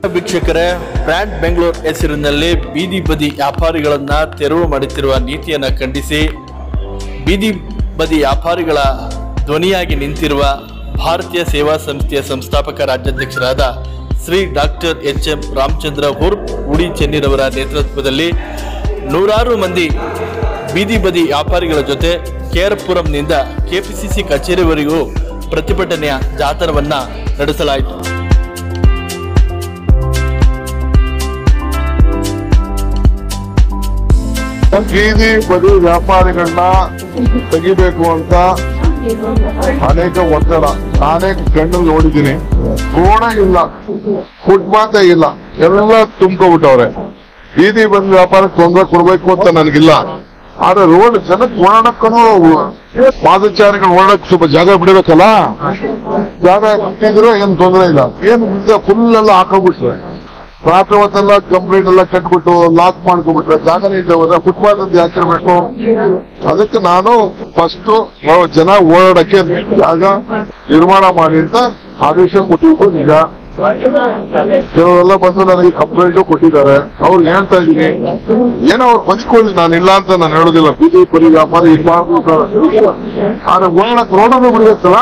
ವೀಕ್ಷಕರೇ ಬ್ರ್ಯಾಂಡ್ ಬೆಂಗಳೂರು ಹೆಸರಿನಲ್ಲಿ ಬೀದಿ ಬದಿ ವ್ಯಾಪಾರಿಗಳನ್ನ ತೆರವು ಮಾಡುತ್ತಿರುವ ನೀತಿಯನ್ನು ಖಂಡಿಸಿ ಬೀದಿ ಬದಿ ವ್ಯಾಪಾರಿಗಳ ಧ್ವನಿಯಾಗಿ ನಿಂತಿರುವ ಭಾರತೀಯ ಸೇವಾ ಸಂಸ್ಥೆಯ ಸಂಸ್ಥಾಪಕ ರಾಜ್ಯಾಧ್ಯಕ್ಷರಾದ Shri doctor H M Ramachandra ಉರ್ಫ್ ಉಡಿ ಚೆನ್ನೀರವರ ನೇತೃತ್ವದಲ್ಲಿ ನೂರಾರು ಮಂದಿ ಬೀದಿ ಬದಿ ವ್ಯಾಪಾರಿಗಳ ಜೊತೆ ಕೇರಪುರಂನಿಂದ ಕೆಪಿಸಿಸಿ ಕಚೇರಿವರೆಗೂ ಪ್ರತಿಭಟನೆಯ ಜಾಥಾವನ್ನ ನಡೆಸಲಾಯಿತು ಬೀದಿ ಬದಿ ವ್ಯಾಪಾರಿಗಳನ್ನ ತೆಗಿಬೇಕು ಅಂತ ಅನೇಕ ಒತ್ತಡ ನಾನೇ ಕಣ್ಣು ನೋಡಿದ್ದೀನಿ ರೋಡ ಇಲ್ಲ ಫುಟ್ಪಾತ್ ಇಲ್ಲ ಎಲ್ಲ ತುಂಬ್ಕೊಬಿಟ್ಟವ್ರೆ ಬೀದಿ ಬಂದ್ ವ್ಯಾಪಾರಕ್ಕೆ ತೊಂದರೆ ಕೊಡ್ಬೇಕು ಅಂತ ನನಗಿಲ್ಲ ಆದ್ರೆ ರೋಡ್ ಜನಕ್ಕೆ ಓಡಾಡಕ್ಕೂ ಪಾದಚಾರಿಗಳು ಓಡಾಡಕ್ ಸ್ವಲ್ಪ ಜಾಗ ಬಿಡಬೇಕಲ್ಲ ಜಾಗ ಬಿಟ್ಟಿದ್ರೆ ಏನ್ ತೊಂದರೆ ಇಲ್ಲ ಏನು ಫುಲ್ ಎಲ್ಲ ಹಾಕೋಬಿಟ್ರೆ ರಾತ್ರಿ ಹೊತ್ತೆಲ್ಲ ಕಂಪ್ಲೇಂಟ್ ಎಲ್ಲ ಕಟ್ಬಿಟ್ಟು ಲಾಕ್ ಮಾಡ್ಕೊಂಡ್ಬಿಟ್ರೆ ಜಾಗನೇ ಇಲ್ಲ ಹೋದ್ರೆ ಫುಟ್ಪಾತ್ ಅಂತ ಹಾಕಿರ್ಬೇಕು ಅದಕ್ಕೆ ನಾನು ಫಸ್ಟ್ ಜನ ಓಡಾಡಕ್ಕೆ ಜಾಗ ನಿರ್ಮಾಣ ಮಾಡಿ ಅಂತ ಆದೇಶ ಕೊಟ್ಟಿದ್ದು ನಿಜ ಕೆಲವರೆಲ್ಲ ಬಂದು ನನಗೆ ಕಂಪ್ಲೇಂಟ್ ಕೊಟ್ಟಿದ್ದಾರೆ ಅವ್ರು ಹೇಳ್ತಾ ಇದೀನಿ ಏನೋ ಅವ್ರು ಬದುಕೊಳ್ಳಿ ನಾನು ಇಲ್ಲ ಅಂತ ನಾನು ಹೇಳೋದಿಲ್ಲ ಬೀದಿ ಪರಿ ವ್ಯಾಪಾರ ಇಲ್ಲ ಆದ್ರೆ ಓಡಾಡಕ್ ರೋಡನ್ನು ಬಿಡ್ಬೇಕಲ್ಲ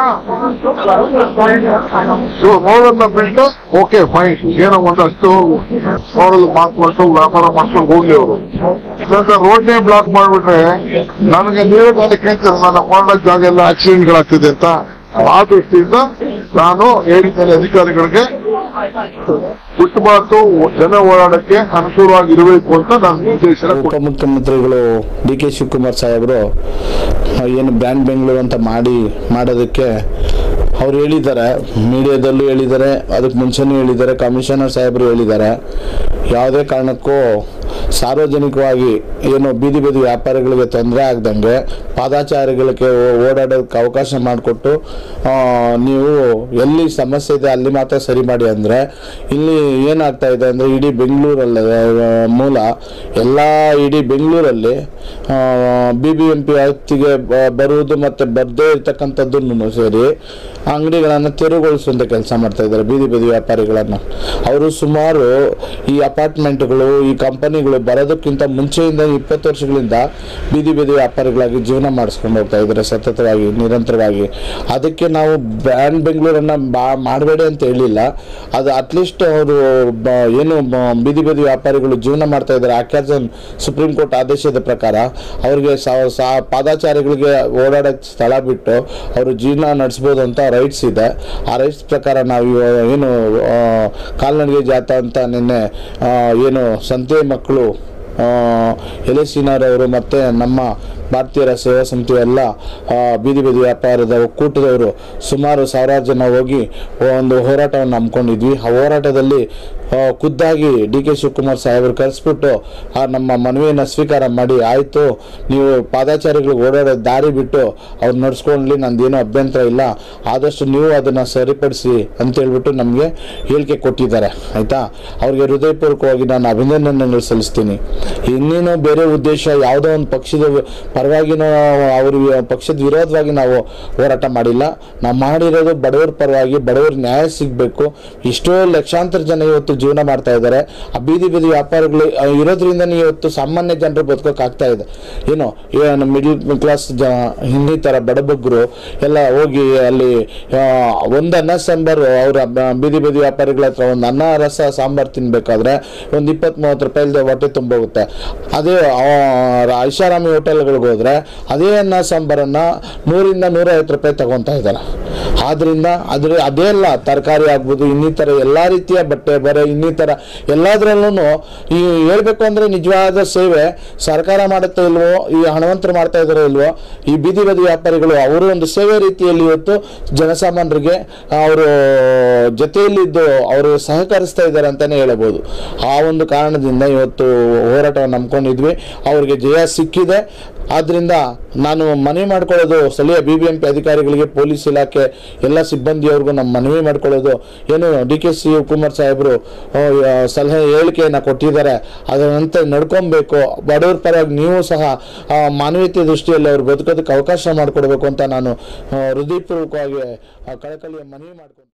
ಸೊ ರೋಡನ್ನ ಬಿಟ್ಟು ಓಕೆ ಫೈನ್ ಏನೋ ಒಂದಷ್ಟು ರೋಡಲ್ಲಿ ಮಾಡ್ಕೊಂಡು ವ್ಯಾಪಾರ ಮಾಡ್ಕೊಂಡು ಹೋಗ್ಲಿ ಅವರು ರೋಡ್ನೇ ಬ್ಲಾಕ್ ಮಾಡ್ಬಿಟ್ರೆ ನನಗೆ ನೀವೇ ನಾನು ಕೇಳ್ತಾರೆ ನನ್ನ ಮಾಡಕ್ ಜಾಗ ಎಲ್ಲ ಆಕ್ಸಿಡೆಂಟ್ಗಳಾಗ್ತಿದೆ ಅಂತ ಆ ದೃಷ್ಟಿಯಿಂದ ನಾನು ಹೇಳಿದ್ದೇನೆ ಅಧಿಕಾರಿಗಳಿಗೆ ಫುಟ್ಪಾತ್ ಜನ ಓಡಾಡಕ್ಕೆ ಅನುಕೂಲವಾಗಿರಬೇಕು ಅಂತ ನಾನು ನಿರ್ದೇಶನ ಕೊಟ್ಟಿದ್ದೀನಿ. ಉಪಮುಖ್ಯಮಂತ್ರಿಗಳು ಡಿ ಕೆ ಶಿವಕುಮಾರ್ ಸಾಹೇಬರು ಆ, ಏನು ಬ್ರ್ಯಾಂಡ್ ಬೆಂಗಳೂರು ಅಂತ ಮಾಡಿ ಮಾಡೋದಕ್ಕೆ ಅವ್ರು ಹೇಳಿದ್ದಾರೆ ಮೀಡಿಯಾದಲ್ಲೂ ಹೇಳಿದ್ದಾರೆ ಅದಕ್ಕೆ ಮುಂಚೆನೂ ಹೇಳಿದ್ದಾರೆ ಕಮಿಷನರ್ ಸಾಹೇಬರು ಹೇಳಿದ್ದಾರೆ ಯಾವುದೇ ಕಾರಣಕ್ಕೂ ಸಾರ್ವಜನಿಕವಾಗಿ ಏನು ಬೀದಿ ಬದಿ ವ್ಯಾಪಾರಿಗಳಿಗೆ ತೊಂದರೆ ಆಗ್ದಂಗೆ ಪಾದಾಚಾರಿಗಳಿಗೆ ಓ- ಓಡಾಡೋದಕ್ಕೆ ಅವಕಾಶ ಮಾಡಿಕೊಟ್ಟು ನೀವು ಎಲ್ಲಿ ಸಮಸ್ಯೆ ಇದೆ ಅಲ್ಲಿ ಮಾತ್ರ ಸರಿ ಮಾಡಿ ಅಂದರೆ ಇಲ್ಲಿ ಏನಾಗ್ತಾ ಇದೆ ಅಂದರೆ ಇಡೀ ಬೆಂಗಳೂರಲ್ಲಿ ಆ, ಮೂಲ ಎಲ್ಲ ಇಡೀ ಬೆಂಗಳೂರಲ್ಲಿ ಬಿ ಬಿ ಎಂ ಪಿ ವ್ಯಾಪ್ತಿಗೆ ಬ- ಬರುವುದು ಮತ್ತು ಬರದೇ ಇರ್ತಕ್ಕಂಥದ್ದನ್ನು ಸೇರಿ ಅಂಗಡಿಗಳನ್ನು ತೆರವುಗೊಳಿಸುವಂಥ ಕೆಲಸ ಮಾಡ್ತಾ ಇದ್ದಾರೆ ಬೀದಿ ಬದಿ ವ್ಯಾಪಾರಿಗಳನ್ನು ಅವರು ಸುಮಾರು ಈ ಅಪಾರ್ಟ್ಮೆಂಟ್ಗಳು ಈ ಕಂಪನಿಗಳು ಬರೋದಕ್ಕಿಂತ ಮುಂಚೆಯಿಂದ ಇಪ್ಪತ್ತು ವರ್ಷಗಳಿಂದ ಬೀದಿ ಬೀದಿ ವ್ಯಾಪಾರಿಗಳಾಗಿ ಜೀವನ ಮಾಡಿಸ್ಕೊಂಡು ಹೋಗ್ತಾ ಇದ್ದಾರೆ ಸತತವಾಗಿ ನಿರಂತರವಾಗಿ ಅದಕ್ಕೆ ನಾವು ಬ್ರ್ಯಾಂಡ್ ಬೆಂಗಳೂರನ್ನ ಬಾ ಮಾಡಬೇಡಿ ಅಂತ ಹೇಳಿಲ್ಲ ಅದು ಅಟ್ಲೀಸ್ಟ್ ಅವರು ಏನು ಬ- ಬೀದಿ ಬೀದಿ ವ್ಯಾಪಾರಿಗಳು ಜೀವನ ಮಾಡ್ತಾ ಇದ್ದಾರೆ ಆಕ್ಯಾಸನ್ ಸುಪ್ರೀಂ ಕೋರ್ಟ್ ಆದೇಶದ ಪ್ರಕಾರ ಅವರಿಗೆ ಪಾದಾಚಾರಿಗಳಿಗೆ ಓಡಾಡಕ್ಕೆ ಸ್ಥಳ ಬಿಟ್ಟು ಅವರು ಜೀವನ ನಡೆಸ್ಬೋದು ಅಂತ ರೈಟ್ಸ್ ಇದೆ ಆ ರೈಟ್ಸ್ ಪ್ರಕಾರ ನಾವು ಇವ- ಏನು ಆ, ಕಾಲ್ನಡಿಗೆ ಜಾಥಾ ಅಂತ ನಿನ್ನೆ ಆ, ಏನು ಸಂತೆ ಮಕ್ಕಳು ಎಲೆಸಿನರವರು ಮತ್ತು ನಮ್ಮ ಭಾರತೀಯರ ಸೇವಾ ಸಮಿತಿ ಎಲ್ಲ ಆ, ಬೀದಿ ಬೀದಿ ವ್ಯಾಪಾರದ ಒಕ್ಕೂಟದವರು ಸುಮಾರು ಸಾವಿರಾರು ಜನ ಹೋಗಿ ಒಂದು ಹೋರಾಟವನ್ನು ಹಮ್ಮಿಕೊಂಡಿದ್ವಿ ಆ ಹೋರಾಟದಲ್ಲಿ ಆ, ಖುದ್ದಾಗಿ ಡಿ ಕೆ ಶಿವಕುಮಾರ್ ಸಾಹೇಬರು ಕರೆಸ್ಬಿಟ್ಟು ಆ ನಮ್ಮ ಮನವಿಯನ್ನು ಸ್ವೀಕಾರ ಮಾಡಿ ಆಯಿತು ನೀವು ಪಾದಾಚಾರಿಗಳಿಗೆ ಓಡಾಡೋ ದಾರಿ ಬಿಟ್ಟು ಅವ್ರು ನಡ್ಸ್ಕೊಳ್ಳಿ ನಂದೇನು ಅಭ್ಯಂತರ ಇಲ್ಲ ಆದಷ್ಟು ನೀವು ಅದನ್ನು ಸರಿಪಡಿಸಿ ಅಂತ ಹೇಳ್ಬಿಟ್ಟು ನಮಗೆ ಹೇಳಿಕೆ ಕೊಟ್ಟಿದ್ದಾರೆ ಆಯಿತಾ ಅವ್ರಿಗೆ ಹೃದಯಪೂರ್ವಕವಾಗಿ ನಾನು ಅಭಿನಂದನೆಗಳು ಸಲ್ಲಿಸ್ತೀನಿ ಇನ್ನೇನು ಬೇರೆ ಉದ್ದೇಶ ಯಾವುದೋ ಒಂದು ಪಕ್ಷದ ಪರವಾಗಿನೋ ಅವ್ರ ಪಕ್ಷದ ವಿರೋಧವಾಗಿ ನಾವು ಹೋರಾಟ ಮಾಡಿಲ್ಲ ನಾವು ಮಾಡಿರೋದು ಬಡವರ ಪರವಾಗಿ ಬಡವರ ನ್ಯಾಯ ಸಿಗಬೇಕು ಎಷ್ಟೋ ಲಕ್ಷಾಂತರ ಜನ ಇವತ್ತು ಜೀವನ ಮಾಡ್ತಾ ಇದ್ದಾರೆ ಆ ಬೀದಿ ಬೀದಿ ವ್ಯಾಪಾರಗಳು ಆ, ಇರೋದ್ರಿಂದನೇ ಇವತ್ತು ಸಾಮಾನ್ಯ ಜನರು ಬದುಕೋಕ್ಕಾಗ್ತಾ ಇದೆ ಏನು ಏನು ಮಿಡ್ಲ್ ಕ್ಲಾಸ್ ಜ ಇನ್ನಿತರ ಬಡಬಗ್ಗರು ಎಲ್ಲ ಹೋಗಿ ಅಲ್ಲಿ ಆ, ಒಂದು ಅನ್ನ ಸಾಂಬಾರು ಅವರ ಬೀದಿ ಬೀದಿ ವ್ಯಾಪಾರಿಗಳ ಹತ್ರ ಒಂದು ಅನ್ನ ರಸ ಸಾಂಬಾರು ತಿನ್ಬೇಕಾದ್ರೆ ಒಂದು ಇಪ್ಪತ್ತು ಮೂವತ್ತು ರೂಪಾಯಿಲ್ದೆ ಹೊಟ್ಟೆ ತುಂಬೋಗುತ್ತೆ ಅದೇ ಆ, ಐಷಾರಾಮಿ ಹೋಟೆಲ್ಗಳಿಗೆ ಹೋದ್ರೆ ಅದೇ ಅನ್ನ ಸಾಂಬಾರನ್ನ ನೂರಿಂದ ನೂರೈವತ್ತು ರೂಪಾಯಿ ತಗೊತಾ ಇದ್ದಾರೆ ಆದ್ರಿಂದ ಅದ್ರ ಅದೇ ಅಲ್ಲ ತರಕಾರಿ ಆಗ್ಬೋದು ಇನ್ನಿತರ ಎಲ್ಲ ರೀತಿಯ ಬಟ್ಟೆ ಬರೆ ಇನ್ನಿತರ ಎಲ್ಲದರಲ್ಲೂ ಈ ಹೇಳ್ಬೇಕು ಅಂದ್ರೆ ನಿಜವಾದ ಸೇವೆ ಸರ್ಕಾರ ಮಾಡುತ್ತಾ ಇಲ್ವೋ ಈ ಹಣವಂತರು ಮಾಡ್ತಾ ಇದಾರೋ ಇಲ್ವೋ ಈ ಬೀದಿ ಬದಿ ವ್ಯಾಪಾರಿಗಳು ಅವರು ಒಂದು ಸೇವೆ ರೀತಿಯಲ್ಲಿ ಇವತ್ತು ಜನಸಾಮಾನ್ಯರಿಗೆ ಅವರು ಜೊತೆಯಲ್ಲಿದ್ದು ಅವರು ಸಹಕರಿಸ್ತಾ ಇದ್ದಾರೆ ಅಂತಾನೆ ಹೇಳಬಹುದು ಆ ಒಂದು ಕಾರಣದಿಂದ ಇವತ್ತು ಹೋರಾಟವನ್ನು ನಂಬ್ಕೊಂಡಿದ್ವಿ ಅವ್ರಿಗೆ ಜಯ ಸಿಕ್ಕಿದೆ ಆದ್ರಿಂದ ನಾನು ಮನವಿ ಮಾಡ್ಕೊಳ್ಳೋದು ಸ್ಥಳೀಯ ಬಿ ಬಿ ಎಂ ಪಿ ಅಧಿಕಾರಿಗಳಿಗೆ ಪೊಲೀಸ್ ಇಲಾಖೆ ಎಲ್ಲ ಸಿಬ್ಬಂದಿಯವ್ರಿಗೂ ನಮ್ಮ ಮನವಿ ಮಾಡ್ಕೊಳ್ಳೋದು ಏನು ಡಿ ಕೆ ಶಿವಕುಮಾರ್ ಸಾಹೇಬರು ಆ, ಸಲಹೆ ಹೇಳಿಕೆಯನ್ನು ಕೊಟ್ಟಿದ್ದಾರೆ ಅದರಂತೆ ನಡ್ಕೊಬೇಕು ಬಡವ್ರ ಪರವಾಗಿ ನೀವು ಸಹ ಆ, ಮಾನವೀಯತೆ ದೃಷ್ಟಿಯಲ್ಲಿ ಅವ್ರು ಬದುಕೋದಕ್ಕೆ ಅವಕಾಶ ಮಾಡಿಕೊಡ್ಬೇಕು ಅಂತ ನಾನು ಆ, ಹೃದಯಪೂರ್ವಕವಾಗಿ ಆ, ಕಳಕಳಿಯ ಮನವಿ ಮಾಡ್ಕೊಂಡು